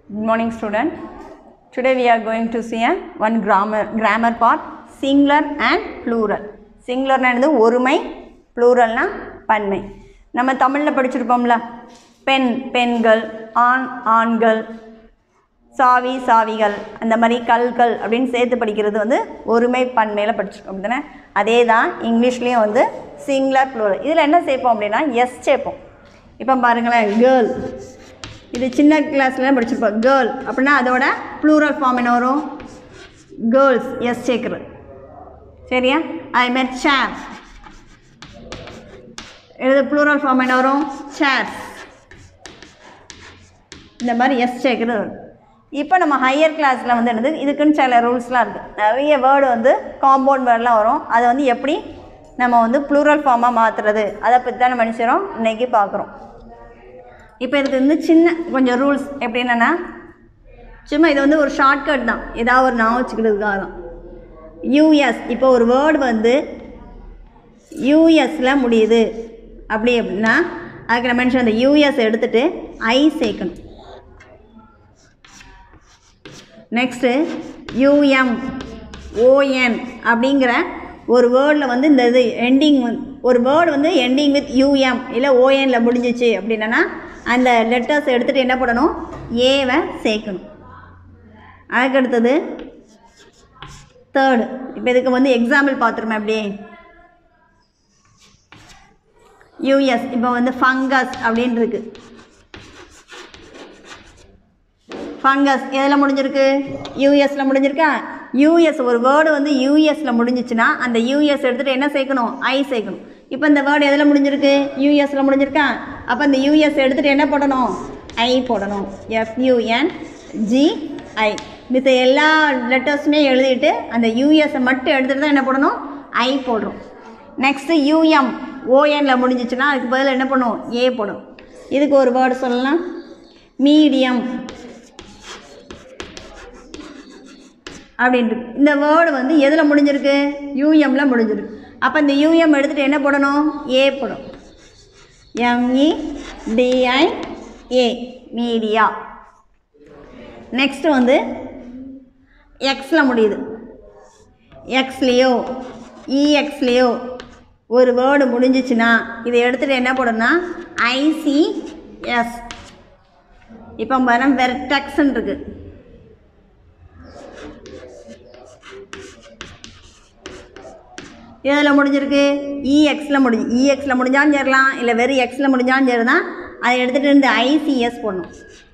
Good morning, student. Today we are going to see a one grammar grammar part singular and plural. Singular என்னது ஒருமை ப்ளூரல்னா பன்மை நம்ம தமிழில் படிச்சிருப்போம்ல பெண் பெண்கள் ஆண் ஆண்கள் சாவி சாவிகள் அந்த மாதிரி கல்கள் அப்படின்னு சேர்த்து படிக்கிறது வந்து ஒருமை பன்மையில் படிச்சிருக்கோம் அப்படிதானே அதே தான் இங்கிலீஷ்லேயும் வந்து சிங்குலர் ப்ளூரல் இதில் என்ன சேர்ப்போம் அப்படின்னா எஸ் சேர்ப்போம் இப்போ பாருங்களேன் கேர்ள் இது சின்ன கிளாஸ்லாம் படிச்சிருப்போம் கேர்ள் அப்படின்னா அதோட ப்ளூரல் ஃபார்ம் என்ன வரும் கேர்ள்ஸ் எஸ் சேர்க்குறது சரியா அதே மாதிரி சேர் எழுது ப்ளூரல் ஃபார்ம் என்ன வரும் சேர்ஸ் இந்த மாதிரி எஸ் சேர்க்குறது வரும் இப்போ நம்ம ஹையர் கிளாஸில் வந்து என்னது இதுக்குன்னு சில ரூல்ஸ்லாம் இருக்குது நிறைய வேர்டு வந்து காம்பவுண்ட் வேர்டெலாம் வரும் அதை வந்து எப்படி நம்ம வந்து ப்ளூரல் ஃபார்மாக மாற்றுறது அதை பற்றி தான் நம்ம நினச்சிரோம் இன்றைக்கி பார்க்குறோம் இப்போ இதுக்கு வந்து சின்ன கொஞ்சம் ரூல்ஸ் எப்படி என்னென்னா சும்மா இது வந்து ஒரு ஷார்ட்கட் தான் ஏதாவது ஒரு நான் வச்சுக்கிறதுக்காக தான் யூஎஸ் இப்போ ஒரு வேர்டு வந்து யூஎஸில் முடியுது அப்படி அப்படின்னா அதுக்கு நான் மென்ஷன் அந்த யூஎஸ் எடுத்துகிட்டு ஐ சேர்க்கணும் நெக்ஸ்ட்டு யூஎம் ஓஎன் அப்படிங்கிற ஒரு வேர்டில் வந்து இந்த இது எண்டிங் ஒரு வேர்டு வந்து எண்டிங் வித் யூஎம் இல்லை ஓஎனில் முடிஞ்சிச்சு அப்படின்னா அந்த லெட்டர்ஸ் எடுத்துகிட்டு என்ன பண்ணணும் ஏவை சேர்க்கணும் அதுக்கு அடுத்தது தேர்டு இப்போ இதுக்கு வந்து எக்ஸாம்பிள் பார்த்துருமே அப்படியே யூஎஸ் இப்போ வந்து ஃபங்கஸ் அப்படின்னு இருக்கு ஃபங்கஸ் எதில் முடிஞ்சிருக்கு யூஎஸில் முடிஞ்சிருக்கா யூஎஸ் ஒரு வேர்டு வந்து யூஎஸில் முடிஞ்சிச்சுன்னா அந்த யூஎஸ் எடுத்துகிட்டு என்ன சேர்க்கணும் ஐ சேர்க்கணும் இப்போ இந்த வேர்டு எதில் முடிஞ்சிருக்கு யூஎஸில் முடிஞ்சிருக்கா அப்போ இந்த யூஎஸ் எடுத்துகிட்டு என்ன போடணும் ஐ போடணும் எஃப்யூஎன் ஜிஐ மித்த எல்லா லெட்டர்ஸுமே எழுதிட்டு அந்த யூஎஸை மட்டும் எடுத்துகிட்டு தான் என்ன போடணும் ஐ போடுறோம் நெக்ஸ்ட்டு யூஎம் ஓஎனில் முடிஞ்சிச்சுன்னா அதுக்கு பதில் என்ன பண்ணும் ஏ போடும் இதுக்கு ஒரு வேர்டு சொல்லலாம் மீடியம் அப்படின்ட்டு இந்த வேர்டு வந்து எதில் முடிஞ்சிருக்கு யூஎம்மில் முடிஞ்சிருக்கு அப்போ இந்த யூஎம் எடுத்துகிட்டு என்ன போடணும் ஏ போடும் M E D I A media next வந்து எக்ஸில் முடியுது எக்ஸ்லேயோ இஎக்ஸ்லேயோ ஒரு வேர்டு முடிஞ்சிச்சுன்னா இதை எடுத்துகிட்டு என்ன போடணும்னா ஐசிஎஸ் இப்போ பாருங்க வெர்டெக்ஸ்ன்னு இருக்குது எதில் முடிஞ்சிருக்கு இஎக்ஸில் முடிஞ்சு இஎக்ஸில் முடிஞ்சாலும் சேரலாம் இல்லை வெறும் எக்ஸில் முடிஞ்சாலும் சேருதான் அதை எடுத்துகிட்டு இந்த ஐசிஎஸ் போடணும்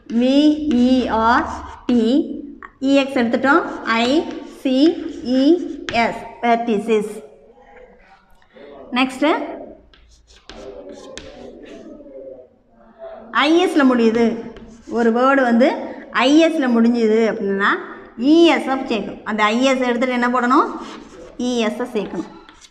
விஇஆர்டி இஎக்ஸ் எடுத்துட்டோம் ஐசிஇஎஸ் வெர்டிசிஸ் நெக்ஸ்ட்டு ஐஎஸில் முடியுது ஒரு வேர்டு வந்து ஐஎஸில் முடிஞ்சுது அப்படின்னா இஎஸ்எஃப் சேர்க்கணும் அந்த ஐஎஸ் எடுத்துகிட்டு என்ன போடணும் இஎஸ்ஸை சேர்க்கணும்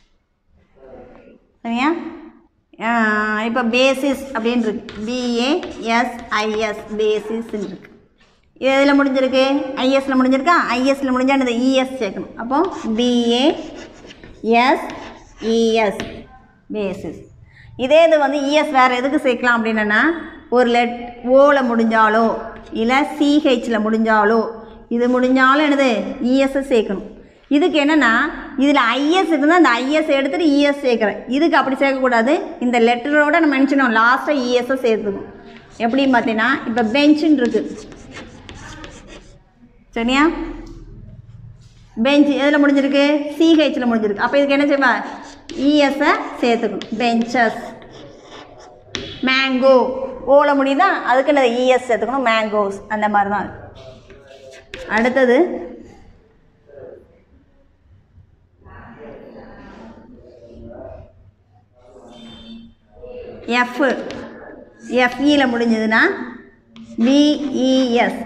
சரியா இப்போ பேசிஸ் அப்படின்னு இருக்கு பிஏஎஸ்ஐஎஸ் பேசிஸ்ன்னு இருக்கு இது எதில் முடிஞ்சிருக்கு ஐஎஸில் முடிஞ்சிருக்கா ஐஎஸில் முடிஞ்சால் இந்த இஎஸ் சேர்க்கணும் அப்போ பிஏஎஸ் இஎஸ் பேசிஸ் இதே இது வந்து இஎஸ் வேறு எதுக்கு சேர்க்கலாம் அப்படின்னா ஒரு லெட் ஓவில் முடிஞ்சாலோ இல்லை சிஹெச்சில் முடிஞ்சாலோ இது முடிஞ்சாலும் என்னது இஎஸ்ஸை சேர்க்கணும் இதுக்கு என்னென்னா இதில் ஐஎஸ் இருந்தால் அந்த ஐஎஸ் எடுத்துகிட்டு இஎஸ் சேர்க்குறேன் இதுக்கு அப்படி சேர்க்கக்கூடாது இந்த லெட்டரோட நம்ம நினச்சினோம் லாஸ்ட்டாக இஎஸ்ஸை சேர்த்துக்கணும் எப்படின்னு பார்த்தீங்கன்னா இப்போ பெஞ்சுன்னு இருக்குது சரியா பெஞ்ச் எதில் முடிஞ்சிருக்கு சிஹெச்சில் முடிஞ்சிருக்கு அப்போ இதுக்கு என்ன செய்வேன் இஎஸ்ஸை சேர்த்துக்கணும் பெஞ்சஸ் மேங்கோ ஓல முடியுதா அதுக்கு என்ன இஎஸ் சேர்த்துக்கணும் மேங்கோஸ் அந்த மாதிரி தான் அடுத்தது எஃப் எஃப்இயில் முடிஞ்சதுன்னா விஇஎஸ்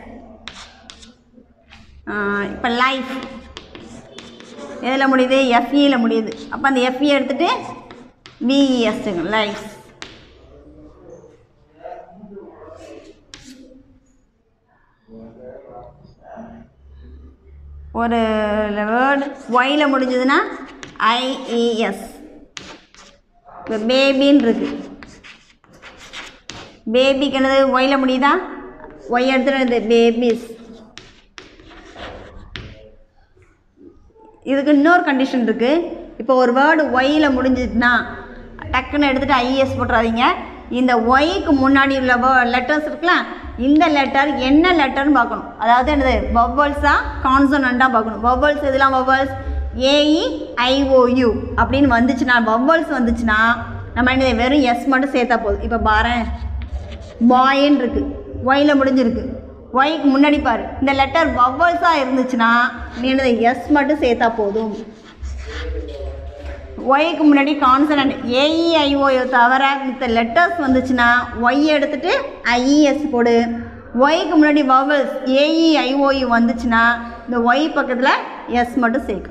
இப்போ லைஃப் எதில் முடியுது எஃப்இயில் முடியுது அப்போ அந்த எஃப்இ எடுத்துகிட்டு விஇஎஸ் லைஃப் ஒரு வேர்டு ஒயில் முடிஞ்சதுன்னா ஐஇஎஸ் இப்போ பேபின்னு இருக்குது பேபிக்கு என்னது ஒயில் முடியுதா ஒய் எடுத்துட்டு பேபிஸ் இதுக்கு இன்னொரு கண்டிஷன் இருக்குது இப்போ ஒரு வேர்டு ஒய்யில் முடிஞ்சிச்சுன்னா டக்குன்னு எடுத்துகிட்டு ஐஎஸ் போட்டுறாதீங்க இந்த ஒய்க்கு முன்னாடி உள்ள லெட்டர்ஸ் இருக்குல்ல இந்த லெட்டர் என்ன லெட்டர்னு பார்க்கணும் அதாவது என்னது வவ்வல்ஸாக கான்சனண்ட்டாக பார்க்கணும் வவ்வல்ஸ் இதெல்லாம் வவ்வல்ஸ் ஏஇ ஐஓயு அப்படின்னு வந்துச்சுன்னா வவ்வல்ஸ் வந்துச்சுன்னா நம்ம என்ன வெறும் எஸ் மட்டும் சேர்த்தா போதும் இப்போ பாரேன் பாயின்னு இருக்கு ஒயில் முடிஞ்சிருக்கு ஒய்க்கு முன்னாடி பாரு இந்த லெட்டர் வவ்வல்ஸாக இருந்துச்சுன்னா நீ என்னது எஸ் மட்டும் சேர்த்தா போதும் ஒய்க்கு முன்னாடி கான்சனண்ட் ஏஇஐஓ தவிர மித்த லெட்டர்ஸ் வந்துச்சுன்னா ஒய் எடுத்துட்டு ஐஇஎஸ் போடு ஒய்க்கு முன்னாடி வவல்ஸ் ஏஇஐஓயு வந்துச்சுன்னா இந்த ஒய் பக்கத்தில் எஸ் மட்டும் சேர்க்கணும்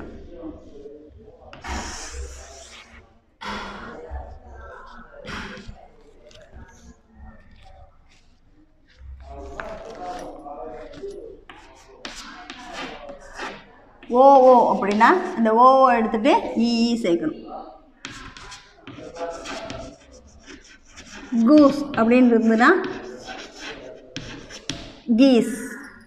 ஓ ஓ அப்படின்னா அந்த ஓ ஓ எடுத்துட்டு இ சேர்க்கணும் கூஸ் அப்படின்னு இருந்ததுன்னா கீஸ்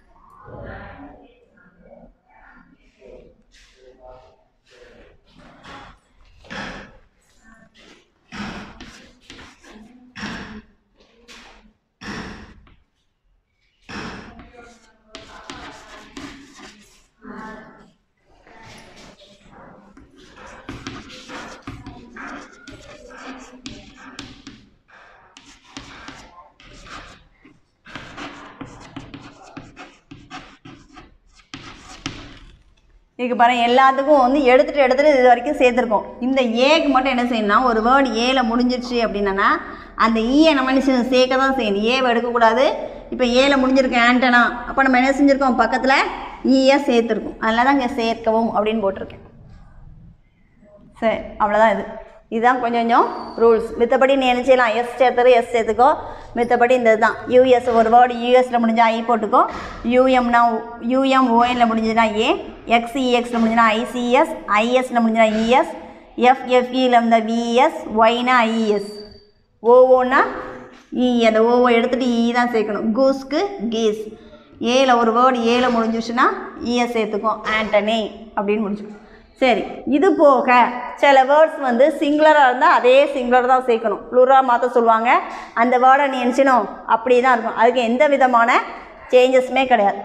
இதுக்கு பாருங்க எல்லாத்துக்கும் வந்து எடுத்துட்டு எடுத்துட்டு இது வரைக்கும் சேர்த்துருக்கோம் இந்த ஏக்கு மட்டும் என்ன செய்யணும்னா ஒரு வேர்டு ஏல முடிஞ்சிருச்சு அப்படின்னா அந்த ஈயை நம்ம என்ன செய்யணும் சேர்க்க தான் செய்யணும் ஏவை எடுக்கக்கூடாது இப்போ ஏல முடிஞ்சிருக்கு ஆண்டனா அப்போ நம்ம என்ன செஞ்சுருக்கோம் பக்கத்தில் ஈயை சேர்த்துருக்கோம் அதனால தான் இங்கே சேர்க்கவும் அப்படின்னு போட்டிருக்கேன் சரி அவ்வளோதான் இது இதுதான் கொஞ்சம் கொஞ்சம் ரூல்ஸ் மித்தபடி நீ என்ன செய்யலாம் எஸ் சேர்த்துரு எஸ் சேர்த்துக்கோ மித்தபடி இந்த இதுதான் யூஎஸ் ஒரு வேர்டு யூஎஸில் முடிஞ்சா ஐ போட்டுக்கோ யூஎம்னா யூஎம் ஓஎனில் முடிஞ்சதுன்னா ஏ எக்ஸ்இஎக்ஸில் முடிஞ்சுனா ஐசிஎஸ் ஐஎஸில் முடிஞ்சுனா இஎஸ் எஃப்எஃப்இயில் இருந்த விஎஸ் ஒய்னா ஐஇஎஸ் ஓஓன்னா இ அந்த ஓஓ எடுத்துகிட்டு இ தான் சேர்க்கணும் கூஸ்க்கு கீஸ் ஏல ஒரு வேர்டு ஏல முடிஞ்சிச்சுன்னா இஎஸ் சேர்த்துக்கும் ஆண்டனி அப்படின்னு முடிஞ்சிடும் சரி இது போக சில வேர்ட்ஸ் வந்து சிங்குலராக இருந்தால் அதே சிங்குலர் தான் சேர்க்கணும் ப்ளூராக மாற்ற சொல்லுவாங்க அந்த வேர்டை நீ நினச்சினோம் அப்படி தான் இருக்கும் அதுக்கு எந்த விதமான சேஞ்சஸுமே கிடையாது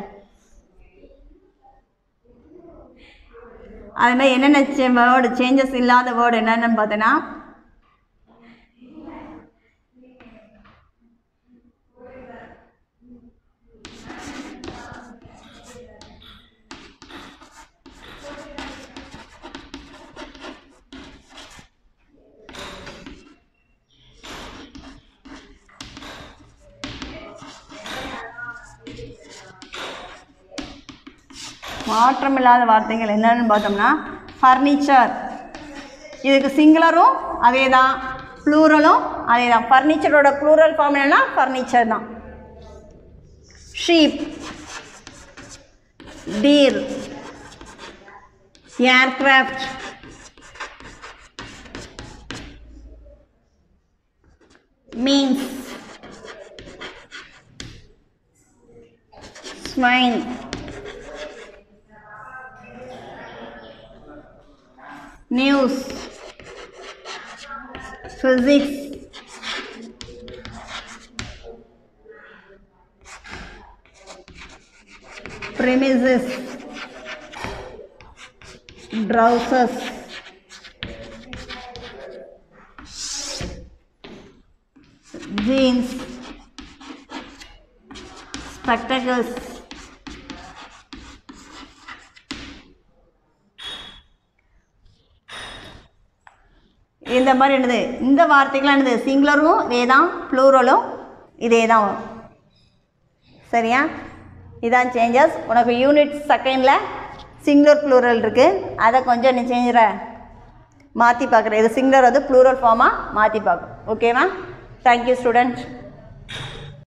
அதுமாதிரி என்னென்ன வேர்டு சேஞ்சஸ் இல்லாத வேர்டு என்னென்னு பார்த்தோன்னா மாற்றமில்லாத வார்த்தைகள் என்னன்னு பார்த்தோம்னா ஃபர்னிச்சர் இதுக்கு சிங்குலரும் அதே தான் ப்ளூரலும் அதே தான் ஃபர்னிச்சரோட ப்ளூரல் ஃபார்ம் என்னன்னா ஃபர்னிச்சர் தான் sheep deer aircraft means swine news physics premises trousers jeans spectacles இந்த மாதிரி என்னது இந்த வார்த்தைகள்லாம் என்னது சிங்குலரும் இதே தான் ப்ளூரலும் இதே தான் வரும் சரியா இதான் சேஞ்சஸ் உனக்கு யூனிட் செகண்டில் சிங்குலர் ப்ளூரல் இருக்குது அதை கொஞ்சம் நீ சேஞ்சிற மாற்றி பார்க்குற இது சிங்குலர் வந்து ப்ளூரல் ஃபார்மாக மாற்றி பார்க்கும் ஓகேவா தேங்க்யூ ஸ்டூடெண்ட்